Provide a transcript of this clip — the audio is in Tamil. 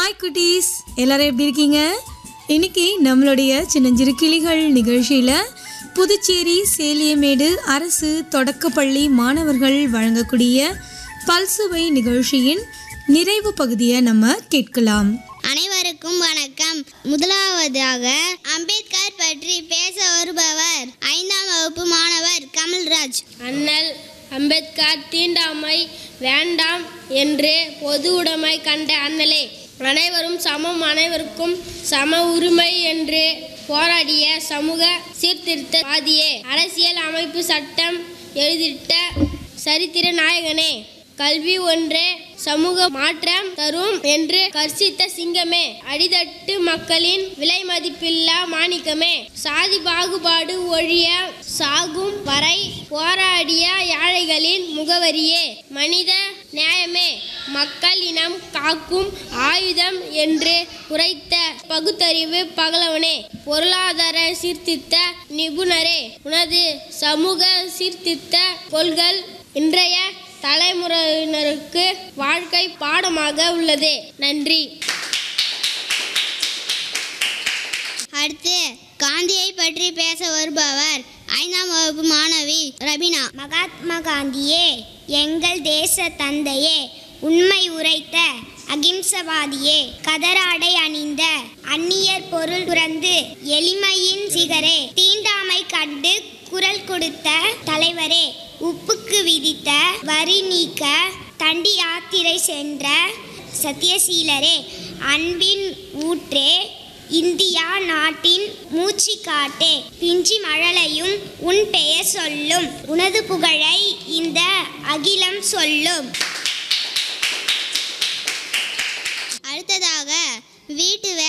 ஹாய் குட்டீஸ் எல்லாரும் எப்படி இருக்கீங்க இன்னைக்கு நம்மளுடைய சின்னஞ்சிறு கிளிகள் நிகழ்ச்சியில் புதுச்சேரி சேலியமேடு அரசு தொடக்கப்பள்ளி மாணவர்கள் வழங்கக்கூடிய பல்சுவை நிகழ்ச்சியின் நிறைவு பகுதியை நம்ம கேட்கலாம் அனைவருக்கும் வணக்கம் முதலாவதாக அம்பேத்கர் பற்றி பேச வருபவர் ஐந்தாம் வகுப்பு மாணவர் கமல்ராஜ் அண்ணல் அம்பேத்கர் தீண்டாமை வேண்டாம் என்று பொது உடைமை கண்ட அண்ணலே அனைவரும் சமம் அனைவருக்கும் சம உரிமை என்று போராடிய சமூக சீர்திருத்தவாதியே அரசியல் அமைப்பு சட்டம் எழுதிட்ட சரித்திர நாயகனே கல்வி ஒன்றே சமூக மாற்றம் தரும் என்று கர்சித்த சிங்கமே அடிதட்டு மக்களின் விலை மதிப்பில்லா மாணிக்கமே சாதி பாகுபாடு ஒழிய சாகும் வரை போராடிய யாழைகளின் முகவரியே மனித நியாயமே மக்கள் இனம் காக்கும் ஆயுதம் என்று உரைத்த பகுத்தறிவு பகலவனே பொருளாதார சீர்திருத்த நிபுணரே உனது சமூக சீர்திருத்த கொள்கள் இன்றைய தலைமுறையினருக்கு வாழ்க்கை பாடமாக உள்ளது நன்றி அடுத்து காந்தியை பற்றி பேச வருபவர் ஐந்தாம் வகுப்பு மாணவி ரபினா மகாத்மா காந்தியே எங்கள் தேச தந்தையே உண்மை உரைத்த அகிம்சவாதியே கதராடை அணிந்த அந்நியர் பொருள் துறந்து எளிமையின் சிகரே தீண்டாமை கண்டு குரல் கொடுத்த தலைவரே உப்புக்கு விதித்த வரி நீக்க தண்டி யாத்திரை சென்ற சத்தியசீலரே அன்பின் ஊற்றே இந்தியா நாட்டின் மூச்சு காட்டே பிஞ்சி மழலையும் உன் பெயர் சொல்லும் உனது புகழை இந்த அகிலம் சொல்லும் அடுத்ததாக வீட்டு